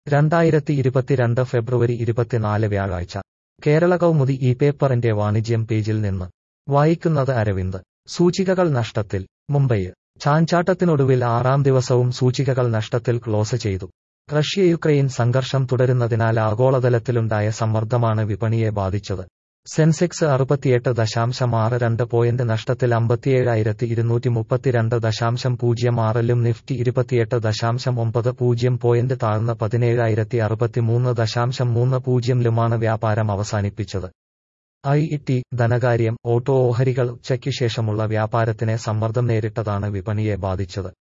രണ്ടായിരത്തി ഇരുപത്തിരണ്ട് ഫെബ്രുവരി ഇരുപത്തിനാല് വ്യാഴാഴ്ച കേരള കൗമുദി ഈ പേപ്പറിന്റെ വാണിജ്യം പേജിൽ നിന്ന് വായിക്കുന്നത് അരവിന്ദ് സൂചികകൾ നഷ്ടത്തിൽ മുംബൈ ചാഞ്ചാട്ടത്തിനൊടുവിൽ ആറാം ദിവസവും സൂചികകൾ നഷ്ടത്തിൽ ക്ലോസ് ചെയ്തു റഷ്യ യുക്രൈൻ സംഘർഷം തുടരുന്നതിനാൽ ആഗോളതലത്തിലുണ്ടായ സമ്മർദ്ദമാണ് വിപണിയെ ബാധിച്ചത് സെൻസെക്സ് അറുപത്തിയെട്ട് ദശാംശം ആറ് രണ്ട് പോയിന്റ് നഷ്ടത്തിൽ അമ്പത്തിയേഴായിരത്തി ഇരുന്നൂറ്റി മുപ്പത്തിരണ്ട് ദശാംശം പൂജ്യം ആറിലും നിഫ്റ്റി ഇരുപത്തിയെട്ട് ദശാംശം ഒമ്പത് പൂജ്യം പോയിന്റ് താഴ്ന്ന് പതിനേഴായിരത്തി അറുപത്തിമൂന്ന് ദശാംശം മൂന്ന് പൂജ്യംലുമാണ് വ്യാപാരം അവസാനിപ്പിച്ചത് ഐ ടി ധനകാര്യം ഓട്ടോ ഓഹരികൾ ഉച്ചയ്ക്ക് ശേഷമുള്ള വ്യാപാരത്തിനെ സമ്മർദ്ദം നേരിട്ടതാണ് വിപണിയെ ബാധിച്ചത്